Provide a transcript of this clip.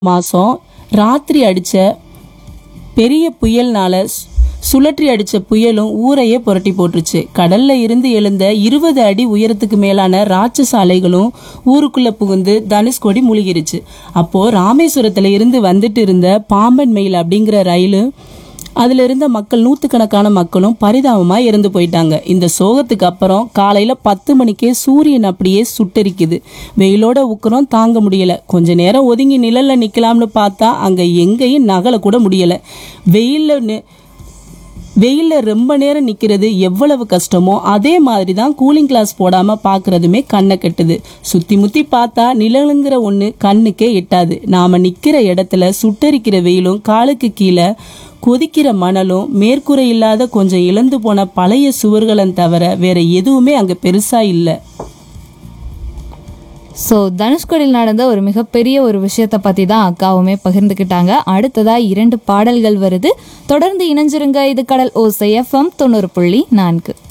மாதம் ராத்திரி அடித்த பெரிய புயல்னால சு- சுழற்றி அடிச்ச புயலும் ஊரையே புரட்டி போட்டுருச்சு கடல்ல இருந்து எழுந்த இருபது அடி உயரத்துக்கு மேலான ராட்சச அலைகளும் ஊருக்குள்ள புகுந்து தனுஷ்கோடி மூழ்கிருச்சு அப்போ ராமேஸ்வரத்துல இருந்து வந்துட்டு இருந்த பாம்பன் மெயில் அப்படிங்கிற ரயிலு அதுல இருந்த மக்கள் நூத்துக்கணக்கான மக்களும் பரிதாபமா இறந்து போயிட்டாங்க இந்த சோகத்துக்கு அப்புறம் காலையில பத்து மணிக்கே சூரியன் அப்படியே சுட்டெரிக்குது வெயிலோட உக்கரம் தாங்க முடியல கொஞ்ச நேரம் ஒதுங்கி நிழல்ல நிக்கலாம்னு பார்த்தா அங்க எங்கேயும் நகல கூட முடியல வெயில்ல நி- வெயில்ல ரொம்ப நேரம் நிக்கிறது எவ்வளவு கஷ்டமோ அதே மாதிரி தான் கூலிங் கிளாஸ் போடாம பார்க்கறதுமே கண்ணை கெட்டுது சுத்தி முத்தி பார்த்தா நிழலுங்கிற ஒண்ணு கண்ணுக்கே எட்டாது நாம நிக்கிற இடத்துல சுட்டரிக்கிற வெயிலும் காலுக்கு கீழே கொதிக்கிற மணலும் மேற்கூரை இல்லாத கொஞ்சம் இழந்து போன பழைய சுவர்களும் தவிர வேற எதுவுமே அங்க பெருசா இல்லை ஸோ தனுஷ்கோடியில் நடந்த ஒரு மிகப்பெரிய ஒரு விஷயத்தை பற்றி தான் அக்காவுமே பகிர்ந்துக்கிட்டாங்க அடுத்ததா இரண்டு பாடல்கள் வருது தொடர்ந்து இணைஞ்சிருங்க இது கடல் ஓசை எஃப்எம் தொண்ணூறு புள்ளி நான்கு